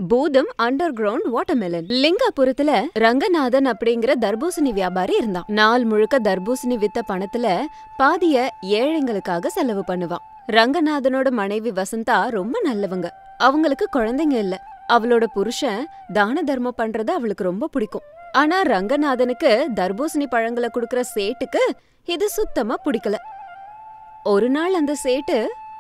பூதம் under ground watermelon லிங்காபுரத்துல ரங்கநாதன் அப்படிங்கிற தர்பூசணி வியாபாரி இருந்தான் நாள் முழுக்க தர்பூசணி வித்த பணத்துல பாதிய ஏழைங்களுக்காக செலவு பண்ணுவான் ரங்கநாதனோட மனைவி வசந்தா ரொம்ப நல்லவங்க அவங்களுக்கு குழந்தைங்க இல்ல அவளோட புருஷன் தான தர்மம் பண்றது அவளுக்கு ரொம்ப பிடிக்கும் ஆனா ரங்கநாதனுக்கு தர்பூசணி பழங்களை குடுக்கற சேட்டுக்கு இது சுத்தமா பிடிக்கல ஒரு நாள் அந்த சேட்டு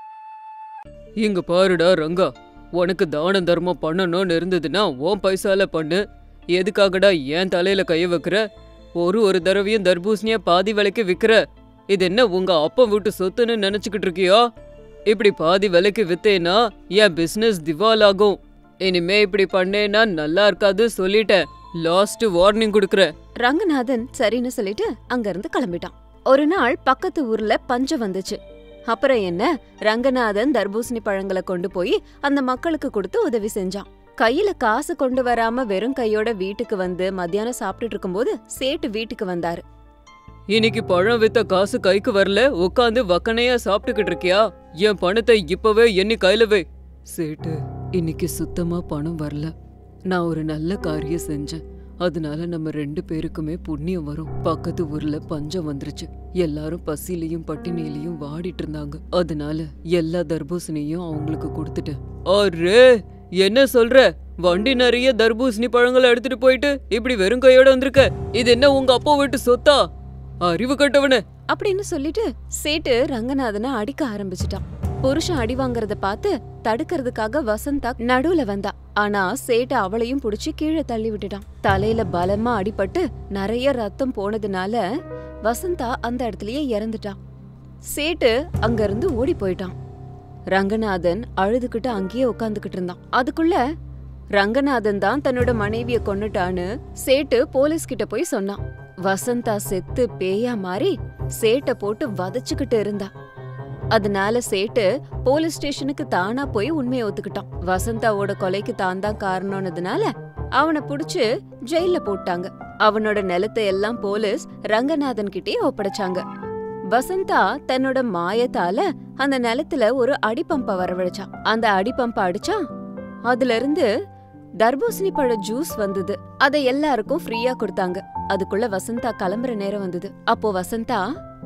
இங்க பாருடா ரங்கா உனக்கு தான தர்மம் பண்ணணும்னு இருந்ததுன்னா உன் பைசால பண்ணு எதுக்காகடா ஏன் தலையில கைய வைக்கிற ஒரு ஒரு தடவையும் தர்பூசணிய பாதி விலைக்கு விக்கிற இது என்ன உங்க அப்பா வீட்டு சொத்துன்னு நினைச்சுக்கிட்டு இருக்கியா இப்படி பாதி விலைக்கு வித்தேன்னா என் பிசினஸ் திவால் ஆகும் இனிமே இப்படி பண்ணேன்னா நல்லா இருக்காது சொல்லிட்டேன் லாஸ்ட் வார்னிங் கொடுக்குறேன் ரங்கநாதன் சரின்னு சொல்லிட்டு அங்கிருந்து கிளம்பிட்டான் ஒரு நாள் பக்கத்து ஊர்ல பஞ்சம் வந்துச்சு அப்புறம் என்ன ரங்கநாதன் தர்பூசணி பழங்களை கொண்டு போய் அந்த மக்களுக்கு கொடுத்து உதவி செஞ்சான் கையில காசு கொண்டு வராம வெறும் கையோட வீட்டுக்கு வந்து மத்தியானம் சாப்பிட்டுட்டு இருக்கும்போது சேட்டு வீட்டுக்கு வந்தாரு இன்னைக்கு பழம் வித்த காசு கைக்கு வரல உட்காந்து வக்கனையா சாப்பிட்டுக்கிட்டு இருக்கியா என் பணத்தை இப்பவே எண்ணி கையில வை சேட்டு இன்னைக்கு சுத்தமா பணம் வரல நான் ஒரு நல்ல காரியம் செஞ்சேன் அதனால நம்ம ரெண்டு பேருக்குமே புண்ணியம் வரும் பக்கத்து ஊர்ல பஞ்சம் வந்துருச்சு எல்லாரும் பசிலையும் பட்டினிலையும் வாடிட்டு இருந்தாங்க அதனால எல்லா தர்பூசணியும் அவங்களுக்கு கொடுத்துட்டேன் அரே என்ன சொல்ற வண்டி நிறைய தர்பூசணி பழங்களை எடுத்துட்டு போயிட்டு இப்படி வெறும் கையோட வந்திருக்க இது என்ன உங்க அப்பா வீட்டு சொத்தா அறிவு கட்டவனே அப்படின்னு சொல்லிட்டு சேட்டு ரங்கநாதனை அடிக்க ஆரம்பிச்சிட்டான் புருஷன் அடி வாங்குறத பார்த்து தடுக்கிறதுக்காக வசந்தா நடுவுல வந்தா ஆனா சேட்டு அவளையும் புடிச்சு கீழே தள்ளி விட்டுட்டான் தலையில பலமா அடிபட்டு நிறைய ரத்தம் போனதுனால வசந்தா அந்த இடத்துலயே இறந்துட்டான் சேட்டு அங்கிருந்து ஓடி போயிட்டான் ரங்கநாதன் அழுதுகிட்டு அங்கேயே உட்காந்துக்கிட்டு இருந்தான் அதுக்குள்ள ரங்கநாதன் தான் தன்னோட மனைவிய கொன்னுட்டான்னு சேட்டு போலீஸ் கிட்ட போய் சொன்னான் வசந்தா செத்து பேயா மாறி சேட்ட போட்டு வதச்சுக்கிட்டு இருந்தா அதனால சேட்டு போலீஸ் ஸ்டேஷனுக்கு தானா போய் உண்மையை ஒத்துக்கிட்டான் வசந்தாவோட கொலைக்கு தான் தான் காரணம்னதுனால அவனை புடிச்சு ஜெயில போட்டாங்க அவனோட நிலத்தை எல்லாம் போலீஸ் ரங்கநாதன் கிட்டே ஒப்படைச்சாங்க வசந்தா தன்னோட மாயத்தால அந்த நிலத்துல ஒரு அடிப்பம்ப வரவழைச்சான் அந்த அடிப்பம்ப அடிச்சா அதுல இருந்து தர்பூசணி பழ ஜூஸ் வந்தது அதை எல்லாருக்கும் ஃப்ரீயா கொடுத்தாங்க அதுக்குள்ள வசந்தா கிளம்புற நேரம் வந்தது அப்போ வசந்தா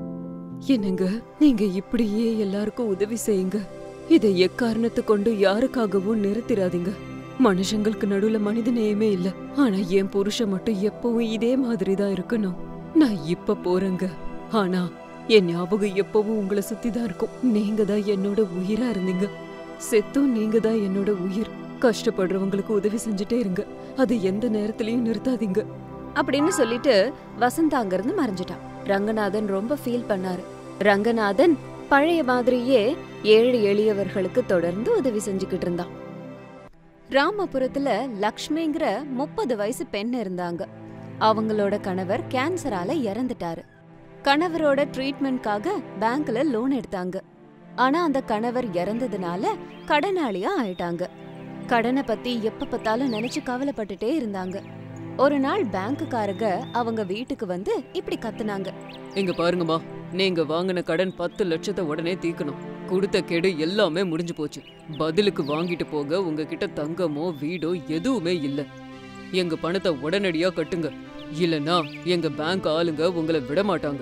என்னங்க நீங்க இப்படியே எல்லாருக்கும் உதவி செய்யுங்க இதை எக்காரணத்து கொண்டு யாருக்காகவும் நிறுத்திராதீங்க மனுஷங்களுக்கு நடுவுல மனித நேயமே இல்ல ஆனா என் புருஷன் மட்டும் எப்பவும் இதே மாதிரி தான் இருக்கணும் நான் இப்ப போறேங்க ஆனா என் ஞாபகம் எப்பவும் உங்களை சுத்தி தான் இருக்கும் நீங்க தான் என்னோட உயிரா இருந்தீங்க செத்தும் நீங்க தான் என்னோட உயிர் கஷ்டப்படுறவங்களுக்கு உதவி செஞ்சுட்டே இருங்க அது எந்த நேரத்திலயும் நிறுத்தாதீங்க அப்படின்னு சொல்லிட்டு வசந்தா அங்கிருந்து மறைஞ்சிட்டான் ரங்கநாதன் ரொம்ப ஃபீல் பண்ணாரு ரங்கநாதன் பழைய மாதிரியே ஏழை எளியவர்களுக்கு தொடர்ந்து உதவி செஞ்சுக்கிட்டு இருந்தான் ராமபுரத்துல லக்ஷ்மிங்கிற முப்பது வயசு பெண் இருந்தாங்க அவங்களோட கணவர் கேன்சரால இறந்துட்டாரு கணவரோட ட்ரீட்மெண்ட்காக பேங்க்ல லோன் எடுத்தாங்க ஆனா அந்த கணவர் இறந்ததுனால கடனாளியா ஆயிட்டாங்க கடனை பத்தி எப்ப பார்த்தாலும் நினைச்சு கவலைப்பட்டுட்டே இருந்தாங்க ஒரு நாள் பேங்க்குக்காரங்க அவங்க வீட்டுக்கு வந்து இப்படி கத்துனாங்க இங்க பாருங்கம்மா நீங்க வாங்கின கடன் பத்து லட்சத்தை உடனே தீக்கணும் கொடுத்த கெடு எல்லாமே முடிஞ்சு போச்சு பதிலுக்கு வாங்கிட்டு போக உங்ககிட்ட தங்கமோ வீடோ எதுவுமே இல்ல எங்க பணத்தை உடனடியா கட்டுங்க இல்லனா எங்க பேங்க் ஆளுங்க உங்களை விட மாட்டாங்க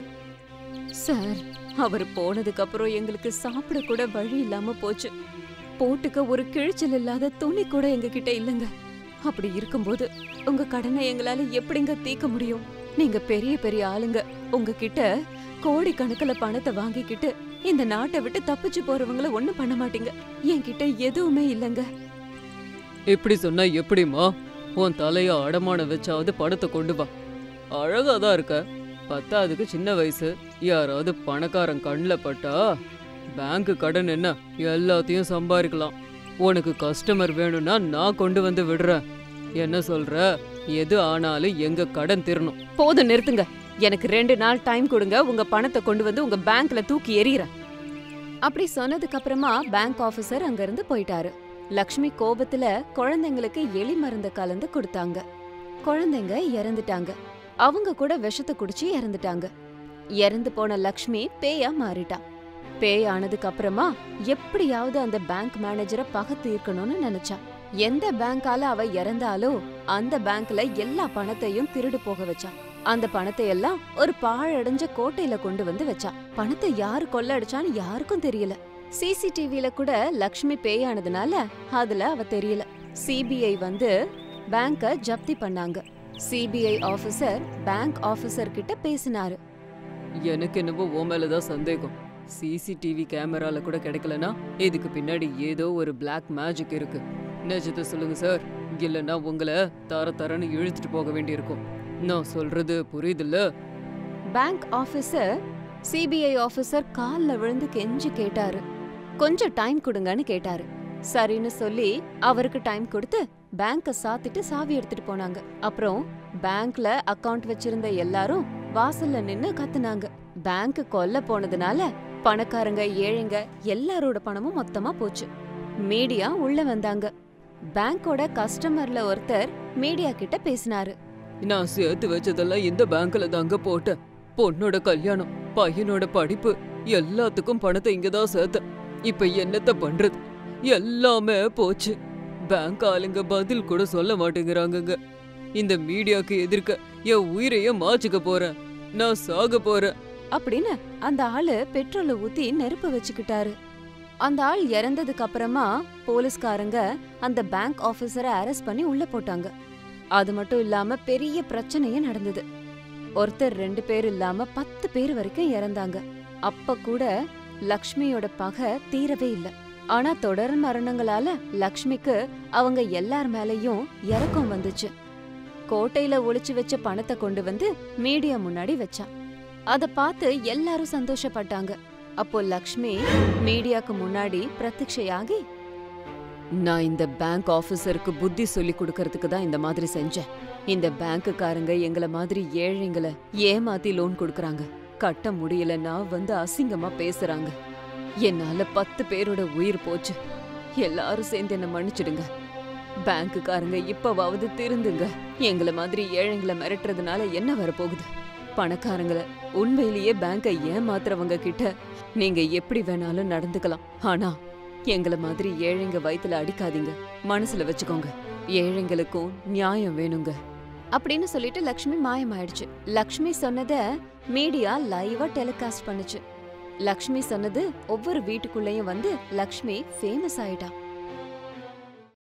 சார் அவர் போனதுக்கு அப்புறம் எங்களுக்கு சாப்பிட கூட வழி இல்லாம போச்சு போட்டுக்க ஒரு கிழிச்சல் இல்லாத துணி கூட எங்க கிட்ட இல்லைங்க அப்படி இருக்கும்போது உங்க கடனை எங்களால எப்படிங்க தீர்க்க முடியும் நீங்க பெரிய பெரிய ஆளுங்க உங்ககிட்ட கோடி கணக்குல பணத்தை வாங்கிக்கிட்டு இந்த நாட்டை விட்டு தப்பிச்சு போறவங்கள ஒண்ணும் பண்ண மாட்டீங்க என்கிட்ட எதுவுமே இல்லைங்க இப்படி சொன்னா எப்படிம்மா உன் தலைய அடமான வச்சாவது பணத்தை கொண்டு வா அழகா தான் இருக்க பத்தாவதுக்கு சின்ன வயசு யாராவது பணக்காரன் கண்ணில் பட்டா பேங்க் கடன் என்ன எல்லாத்தையும் சம்பாதிக்கலாம் உனக்கு கஸ்டமர் வேணும்னா நான் கொண்டு வந்து விடுறேன் என்ன சொல்ற எது ஆனாலும் எங்க கடன் தீரணும் போதும் நிறுத்துங்க எனக்கு ரெண்டு நாள் டைம் கொடுங்க உங்க பணத்தை கொண்டு வந்து உங்க பேங்க்ல தூக்கி எறியறேன் அப்படி சொன்னதுக்கு அப்புறமா பேங்க் ஆபீசர் அங்க இருந்து போயிட்டாரு லக்ஷ்மி கோபத்துல குழந்தைங்களுக்கு எலி மருந்து கலந்து கொடுத்தாங்க குழந்தைங்க இறந்துட்டாங்க அவங்க கூட விஷத்தை குடிச்சு இறந்துட்டாங்க இறந்து போன லக்ஷ்மி பேயா மாறிட்டா பேய் ஆனதுக்கு அப்புறமா எப்படியாவது அந்த பேங்க் மேனேஜரை பகை தீர்க்கணும்னு நினைச்சா எந்த பேங்கால அவ இறந்தாலோ அந்த பேங்க்ல எல்லா பணத்தையும் திருடு போக வச்சா அந்த பணத்தை எல்லாம் ஒரு பாழடைஞ்ச கோட்டையில கொண்டு வந்து வச்சா பணத்தை யாரு கொள்ளடிச்சான்னு யாருக்கும் தெரியல சிசிடிவில கூட லக்ஷ்மி பேயானதுனால அதுல அவ தெரியல சிபிஐ வந்து பேங்க ஜப்தி பண்ணாங்க சிபிஐ ஆபீசர் பேங்க் ஆபீசர் கிட்ட பேசினாரு எனக்கு என்னவோ ஓ மேலதான் சந்தேகம் சிசிடிவி கேமரால கூட கிடைக்கலனா இதுக்கு பின்னாடி ஏதோ ஒரு பிளாக் மேஜிக் இருக்கு நிஜத்தை சொல்லுங்க சார் இல்லைன்னா உங்களை தர தரன்னு இழுத்துட்டு போக வேண்டியிருக்கும் நான் சொல்றது புரியுதுல்ல பேங்க் ஆபீசர் சிபிஐ ஆபீசர் கால்ல விழுந்து கெஞ்சி கேட்டாரு கொஞ்சம் டைம் கொடுங்கன்னு கேட்டாரு சரின்னு சொல்லி அவருக்கு டைம் கொடுத்து பேங்க சாத்திட்டு சாவி எடுத்துட்டு போனாங்க அப்புறம் பேங்க்ல அக்கவுண்ட் வச்சிருந்த எல்லாரும் வாசல்ல நின்னு கத்துனாங்க பேங்க் கொல்ல போனதுனால பணக்காரங்க ஏழைங்க எல்லாரோட பணமும் மொத்தமா போச்சு மீடியா உள்ள வந்தாங்க பேங்கோட கஸ்டமர்ல ஒருத்தர் மீடியா கிட்ட பேசினாரு நான் சேர்த்து வச்சதெல்லாம் இந்த பேங்க்ல தாங்க போட்டேன் பொண்ணோட கல்யாணம் பையனோட படிப்பு எல்லாத்துக்கும் பணத்தை இங்க தான் சேர்த்தேன் இப்ப என்னத்த பண்றது எல்லாமே போச்சு பேங்க் ஆளுங்க பதில் கூட சொல்ல மாட்டேங்கிறாங்கங்க இந்த மீடியாக்கு எதிர்க்க என் உயிரையே மாச்சுக்க போறேன் நான் சாக போறேன் அப்படின்னு அந்த ஆளு பெட்ரோலை ஊத்தி நெருப்பு வச்சுக்கிட்டாரு அந்த ஆள் இறந்ததுக்கு அப்புறமா போலீஸ்காரங்க அந்த பேங்க் ஆபீசரை அரெஸ்ட் பண்ணி உள்ள போட்டாங்க அது மட்டும் இல்லாம பெரிய பிரச்சனையே நடந்தது ஒருத்தர் ரெண்டு பேர் இல்லாம பத்து பேர் வரைக்கும் இறந்தாங்க அப்ப கூட லக்ஷ்மியோட பகை தீரவே இல்ல ஆனா தொடர் மரணங்களால லக்ஷ்மிக்கு அவங்க எல்லார் மேலயும் இறக்கம் வந்துச்சு கோட்டையில ஒளிச்சு வச்ச பணத்தை கொண்டு வந்து மீடியா முன்னாடி வச்சா அத பார்த்து எல்லாரும் சந்தோஷப்பட்டாங்க அப்போ லக்ஷ்மி மீடியாக்கு முன்னாடி பிரத்யக்ஷையாகி நான் இந்த பேங்க் ஆபீசருக்கு புத்தி சொல்லி கொடுக்கறதுக்கு தான் இந்த மாதிரி செஞ்சேன் இந்த பேங்க்குக்காரங்க எங்கள மாதிரி ஏழைங்களை ஏமாத்தி லோன் கொடுக்கறாங்க கட்ட முடியலன்னா வந்து அசிங்கமா பேசுறாங்க என்னால பத்து பேரோட உயிர் போச்சு எல்லாரும் சேர்ந்து என்ன மன்னிச்சிடுங்க பேங்க்குக்காரங்க இப்பவாவது திருந்துங்க எங்கள மாதிரி ஏழைங்களை மிரட்டுறதுனால என்ன வரப்போகுது பணக்காரங்கள உண்மையிலேயே பேங்கை ஏமாத்துறவங்க கிட்ட நீங்க எப்படி வேணாலும் நடந்துக்கலாம் ஆனா எங்களை மாதிரி ஏழைங்க வயித்துல அடிக்காதீங்க மனசுல வச்சுக்கோங்க ஏழைங்களுக்கும் நியாயம் வேணுங்க அப்படின்னு சொல்லிட்டு லக்ஷ்மி மாயமாயிடுச்சு லக்ஷ்மி சொன்னத மீடியா லைவா டெலிகாஸ்ட் பண்ணுச்சு லக்ஷ்மி சொன்னது ஒவ்வொரு வீட்டுக்குள்ளேயும் வந்து லக்ஷ்மி ஃபேமஸ் ஆயிட்டா